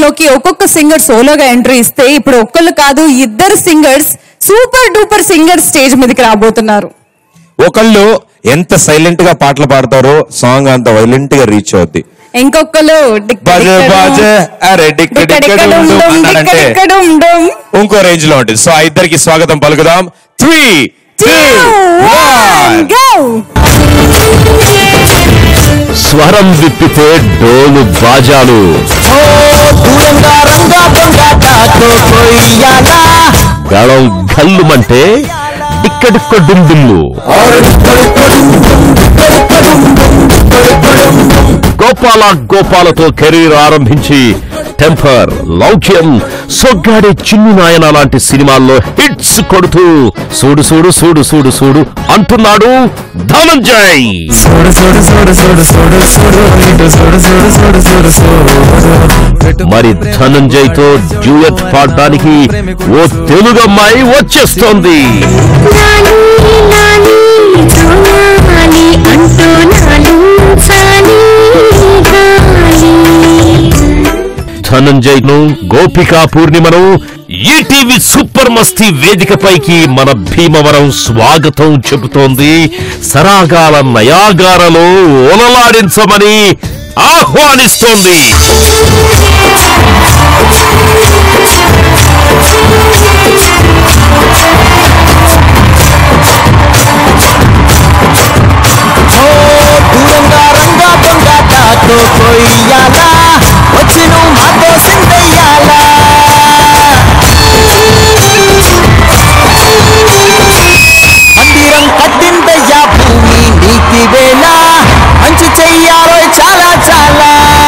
లోకి ఒక్కొక్క సింగర్ సోలోగా ఎంట్రీ ఇస్తే ఇప్పుడు ఒక్కళ్ళు కాదు ఇద్దరు singers super duper singer stage మీదకి రాబోతున్నారు ఒకళ్ళు ఎంత సైలెంట్ గా పాటలు పాడతారో సాంగ్ అంత వైలెంట్ గా రీచ్ అవుద్ది ఇంకొకళ్ళు డిక్క బాజే డిక్క బాజే అరే డిక్క డిక్క డిక్క డిక్క డుమ్ డుమ్ డుమ్ డుమ్, డిక్క అన్నాడంటే డిక్క డుమ్ డుమ్. ఇంకో రేంజ్ లో ఉంటుంది సో ఆ ఇద్దరికి స్వాగతం పలుకుదాం త్రీ టూ వన్ Go! స్వరం విప్పితే డోలు బాజాలు గళం గల్లుమంటే డిక్కడిక్క డుండుళ్ళు గోపాల గోపాలతో కెరీర్ ఆరంభించి టెంపర్ లౌక్యం సొగ్గాడే చిన్ని నాయన లాంటి సినిమాల్లో హిట్స్ కొడుతూ సూడు సూడు సూడు సూడు సూడు అంటున్నాడు ధనంజయ్ చూడు చూడు చూడు చూడు చూడు చూడు ఇటు చూడు చూడు చూడు చూడు చూడు మరి ధనంజయ్ తో డ్యూయట్ పాడడానికి ఓ తెలుగు అమ్మాయి వచ్చేస్తోంది నాని నాని జోనాలి అంటూ నాలుంచాలి గాలి ధనంజయ్ ను గోపికా పూర్ణిమను ఈటీవీ సూపర్ మస్తీ వేదికపైకి మన భీమవరం స్వాగతం చెబుతోంది సరాగాల నయాగారలో ఓలలాడించమని ఆహ్వానిస్తోంది దూరంగా రంగా పొంగాటతో కొయ్యాలా వచ్చి నువ్వు మాతో సిందయ్యాలా మందిరం కట్టిందయ్యా భూమి నీతి వేళ మంచి చెయ్యాలో చాలా చాలా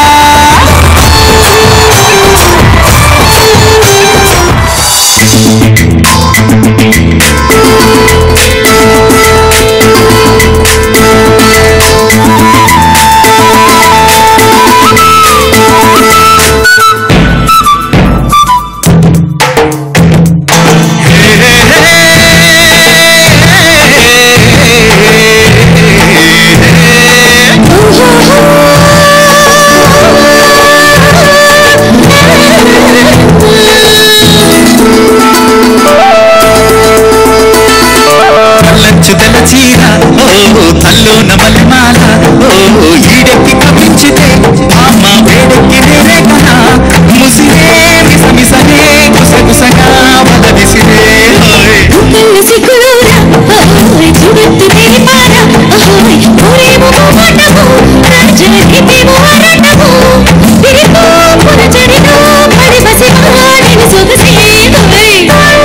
కళ్ళచ్చు తెల్ల చీర ఓ తల్లో నమలమాల ఓ ఈడెక్కి కప్పించితే అమ్మ వేడెక్కి నేనే కనా ముసిరే మిసమిసనే గుసగుసగా వల విసిరే ఓయ్. కళ్ళు సిగ్గులోరా ఓయ్ చూడొద్దు తెరిపారా ఓయ్ ఊరేమో మాటము రాజరికేమో ఆరాటము తిరిగో పురచరిలో పడి బసి వాడిని సొగసే ఓయ్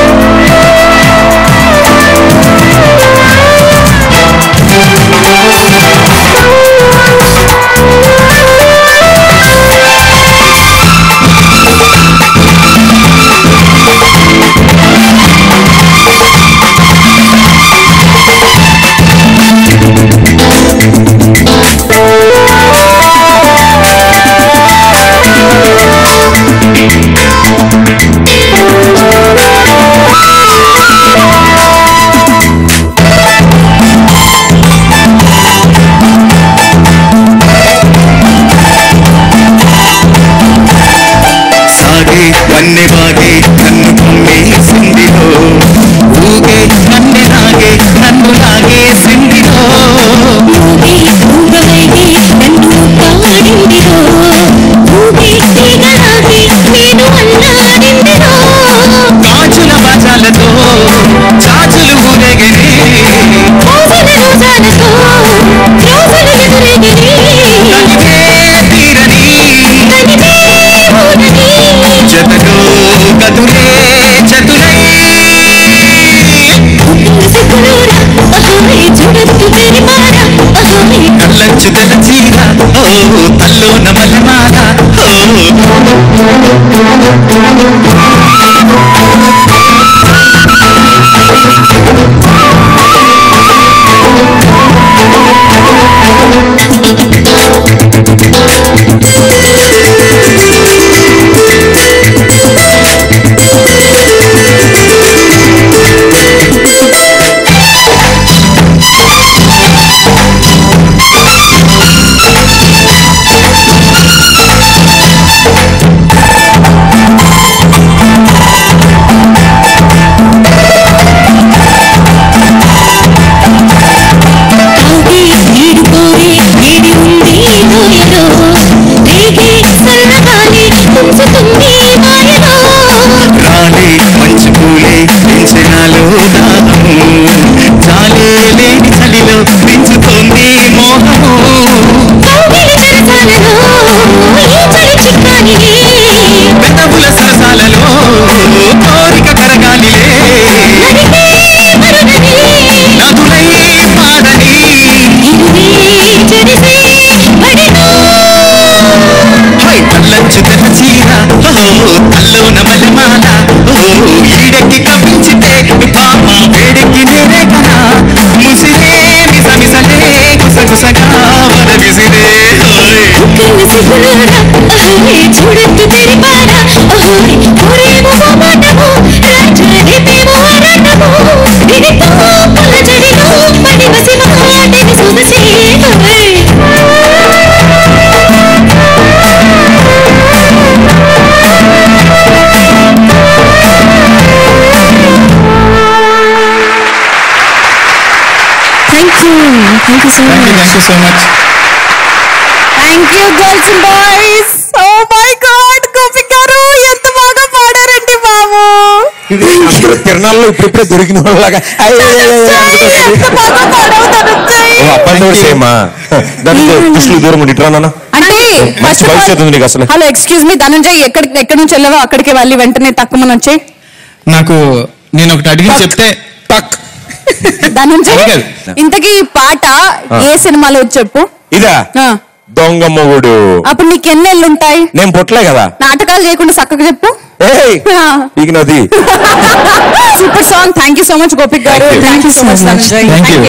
సాగే వన్నె బాగే నన్ను కమ్మేసిందిలో ఊగే నన్ను నాగే నన్ను లాగే సిందిలో ఊగే ఊగవైతే నన్ను కాడిందిరో ఊగే తీగలాగే నేను అల్లాడిందిరో గాజుల బాజాలతో చాచులు ఊరేగనే మోసిన రోజాలతో రోజులు ఎదురెగిరి తనివే తీరని తనివే ఊరని జతలో గతులే చతులై సిగ్గులోరా అహోయ్ చూడొద్దు తెరిపారా అహోయ్ కళ్ళంచు తెల్ల చీర ఓ తల్లో నమలమాల ఓ నీ చూడొద్దు తెరిపారా ఓహోయ్ ఊరేమో మాటము రాజరేపేమో ఆరాటము విడితో పలజడిలో పడివసి మాటని సొగసే ఓయ్ thank you thank you so thank you thank you so much thank you girls and boys oh my god Gopi గారు ఎంత బాగా పాడారండి బాబు అందరూ తిరణాల్లో ఇప్పుడిప్పుడే దొరికిన వాళ్ళగా ఎంత బాగా పాడావు ధనంజయ్. అబ్బాయి సేమా దానికి దృష్టిలో దూరం ఉండి ఇట్లా నాన్న అంటే మంచి భవిష్యత్తు ఉంది నీకు అసలు హలో ఎక్స్క్యూజ్ మీ ధనంజయ్ ఎక్కడి ఎక్కడి నుంచి వెళ్ళావో అక్కడికి వెళ్ళి వెంటనే తక్కువ వచ్చి నాకు నేను ఒకటి అడిగి చెప్తే టక్ ధనంజయ్ అడిగారు. ఇంతకీ ఈ పాట ఏ సినిమాలో వచ్చి చెప్పు ఇదా ఆ, దొంగ మొగుడు అప్పుడు నీకు ఎన్ని ఏళ్ళు ఉంటాయి నేను పుట్టలే కదా నాటకాలు చేయకుండా చక్కగా చెప్పు ఏయ్ ఇక నది super song thank you so much గోపిక్ గారు Thank you. Thank you so much Dhananjay Thank you.